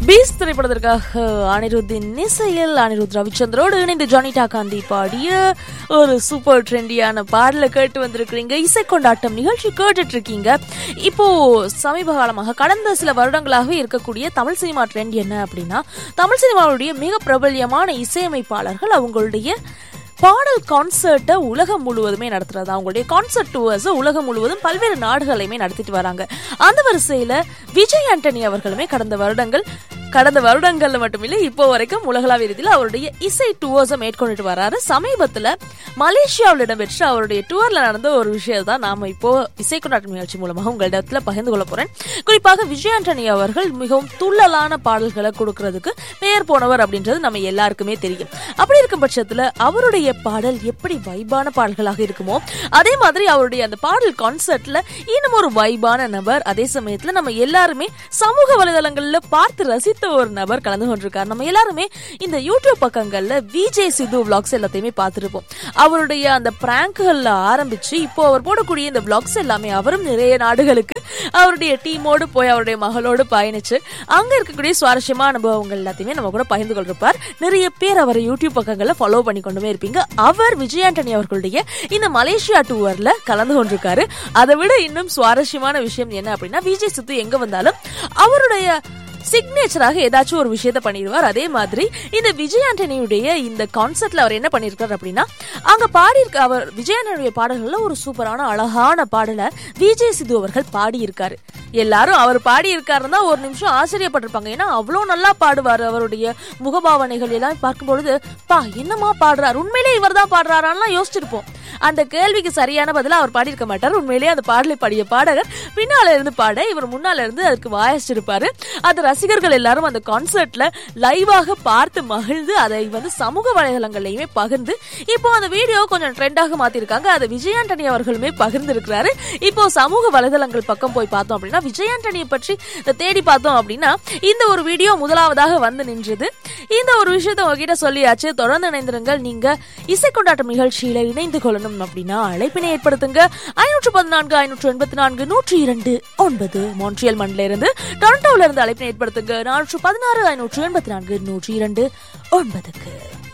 piece திரைப்படத்திற்காக அனிருத்தின் இசையில் அனிருத் ரவிச்சந்திரோடு இணைந்து ஜானிடா காந்தி பாடிய ஒரு சூப்பர் ட்ரெண்டியான பாடலை கேட்டு வந்திருக்கிறீங்க இசை கொண்டாட்டம் நிகழ்ச்சி கேட்டுட்டு இருக்கீங்க இப்போ சமீப காலமாக கடந்த சில வருடங்களாகவே இருக்கக்கூடிய தமிழ் சினிமா ட்ரெண்ட் என்ன அப்படின்னா தமிழ் சினிமாவுடைய மிக பிரபல்யமான இசையமைப்பாளர்கள் அவங்களுடைய பாடல் கான்சர்ட்டை உலகம் முழுவதுமே நடத்துறது அவங்களுடைய கான்சர்ட் டூர்ஸ் உலகம் முழுவதும் பல்வேறு நாடுகளையுமே நடத்திட்டு வராங்க அந்த வரிசையில விஜய் ஆண்டனி அவர்களுமே கடந்த வருடங்கள் கடந்த வருடங்கள்ல மட்டுமில்லை இப்போ வரைக்கும் உலகளாவிய ரீதியில் அவருடைய இசை டூர்ஸை மேற்கொண்டுட்டு வராரு சமீபத்துல மலேசியாவில் இடம்பெற்ற அவருடைய டூர்ல நடந்த ஒரு விஷயம் தான் நாம இப்போ இசை கொண்டாட்டம் நிகழ்ச்சி மூலமாக உங்களிடத்துல பகிர்ந்து கொள்ள போறேன் குறிப்பாக விஜய் ஆண்டனி அவர்கள் மிகவும் துள்ளலான பாடல்களை கொடுக்கறதுக்கு பெயர் போனவர் அப்படின்றது நம்ம எல்லாருக்குமே தெரியும் அப்படி இருக்கும் பட்சத்துல அவருடைய பாடல் எப்படி வைபான பாடல்களாக இருக்குமோ அதே மாதிரி அவருடைய அந்த பாடல் கான்சர்ட்ல இன்னும் ஒரு வைபான நபர் அதே சமயத்துல நம்ம எல்லாருமே சமூக வலைதளங்கள்ல பார்த்து ரசித்த ஒரு நபர் கலந்து கொண்டிருக்கார் நம்ம எல்லாருமே இந்த யூடியூப் பக்கங்கள்ல விஜய் சித்து விளாக்ஸ் எல்லாத்தையுமே பார்த்துருப்போம் அவருடைய அந்த பிராங்குகள்ல ஆரம்பிச்சு இப்போ அவர் போடக்கூடிய இந்த விளாக்ஸ் எல்லாமே அவரும் நிறைய நாடுகளுக்கு அவருடைய டீமோடு போய் அவருடைய மகளோடு பயணிச்சு அங்க இருக்கக்கூடிய சுவாரஸ்யமான அனுபவங்கள் எல்லாத்தையுமே நம்ம கூட பகிர்ந்து கொண்டிருப்பார் நிறைய பேர் அவரை யூடியூப் பக்கங்கள்ல ஃபாலோ பண்ணி கொண்டுமே இருப்பீங்க அவர் விஜய் ஆண்டனி அவர்களுடைய இந்த மலேசியா டூர்ல கலந்து கொண்டிருக்காரு அதை விட இன்னும் சுவாரஸ்யமான விஷயம் என்ன அப்படின்னா விஜய் சித்து எங்க வந்தாலும் அவருடைய சிக்னேச்சராக ஏதாச்சும் ஒரு விஷயத்த பண்ணிடுவார் அதே மாதிரி இந்த விஜய் ஆண்டனியுடைய இந்த கான்சர்ட்ல அவர் என்ன பண்ணிருக்காரு அப்படின்னா அங்க பாடியிருக்க அவர் விஜய் ஆண்டனியுடைய பாடல்கள்ல ஒரு சூப்பரான அழகான பாடலை விஜய் சித்து அவர்கள் பாடியிருக்காரு எல்லாரும் அவர் பாடி இருக்காருன்னா ஒரு நிமிஷம் ஆச்சரியப்பட்டிருப்பாங்க ஏன்னா அவ்வளோ நல்லா பாடுவார் அவருடைய முகபாவனைகள் எல்லாம் பார்க்கும் பொழுது பா என்னமா பாடுறாரு உண்மையிலே இவர் தான் பாடுறாரான்லாம் யோசிச்சிருப்போம் அந்த கேள்விக்கு சரியான பதிலா அவர் பாடியிருக்க மாட்டார் உண்மையிலேயே அந்த பாடலை பாடிய பாடகர் பின்னால இருந்து பாட இவர் முன்னால இருந்து அதுக்கு வாயச்சிருப்பாரு அது ரசிகர்கள் எல்லாரும் அந்த கான்சர்ட்ல லைவாக பார்த்து மகிழ்ந்து அதை வந்து சமூக வலைதளங்கள்லயுமே பகிர்ந்து இப்போ அந்த வீடியோ கொஞ்சம் ட்ரெண்டாக மாத்திருக்காங்க அதை விஜய் ஆண்டனி அவர்களுமே பகிர்ந்து இருக்கிறாரு இப்போ சமூக வலைதளங்கள் பக்கம் போய் பார்த்தோம் அப்படின்னா விஜய் ஆண்டனியை பற்றி தேடி பார்த்தோம் அப்படின்னா இந்த ஒரு வீடியோ முதலாவதாக வந்து நின்றது இந்த ஒரு விஷயத்த உங்ககிட்ட சொல்லியாச்சு தொடர்ந்து இணைந்திருங்கள் நீங்க இசை கொண்டாட்டம் நிகழ்ச்சியில இணைந்து கொள்ளணும் அப்படின்னா அழைப்பினை ஏற்படுத்துங்க ஐநூற்று பதினான்கு ஐநூற்று எண்பத்தி நான்கு நூற்றி இரண்டு ஒன்பது மோன்ட்ரியல் மண்ணில இருந்து டொரண்டோல இருந்து அழைப்பினை ஏற்படுத்துங்க நானூற்று பதினாறு ஐநூற்று எண்பத்தி நான்கு நூற்றி இரண்டு ஒன்பதுக்கு